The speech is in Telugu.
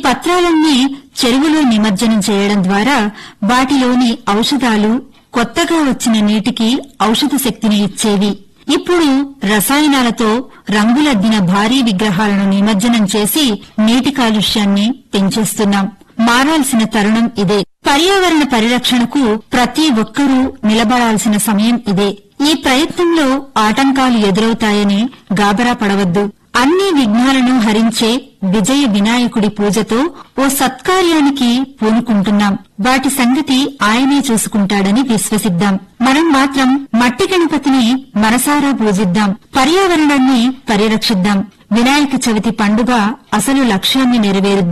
పత్రాలన్నీ చెరువులో నిమజ్జనం చేయడం ద్వారా వాటిలోని ఔషధాలు కొత్తగా వచ్చిన నీటికి ఔషధ శక్తిని ఇచ్చేవి ఇప్పుడు రసాయనాలతో రంగులద్దిన భారీ విగ్రహాలను నిమజ్జనం చేసి నీటి కాలుష్యాన్ని పెంచేస్తున్నాం మారాల్సిన తరుణం ఇదే పర్యావరణ పరిరక్షణకు ప్రతి ఒక్కరూ నిలబడాల్సిన సమయం ఇదే ఈ ప్రయత్నంలో ఆటంకాలు ఎదురవుతాయని గాబరా పడవద్దు అన్ని విఘ్నాలను హరించే విజయ వినాయకుడి పూజతో ఓ సత్కార్యానికి పూనుకుంటున్నాం వాటి సంగతి ఆయనే చూసుకుంటాడని విశ్వసిద్దాం మనం మాత్రం మట్టి గణపతిని మనసారా పూజిద్దాం పర్యావరణాన్ని పరిరక్షిద్దాం వినాయక చవితి పండుగ అసలు లక్ష్యాన్ని నెరవేరుద్దాం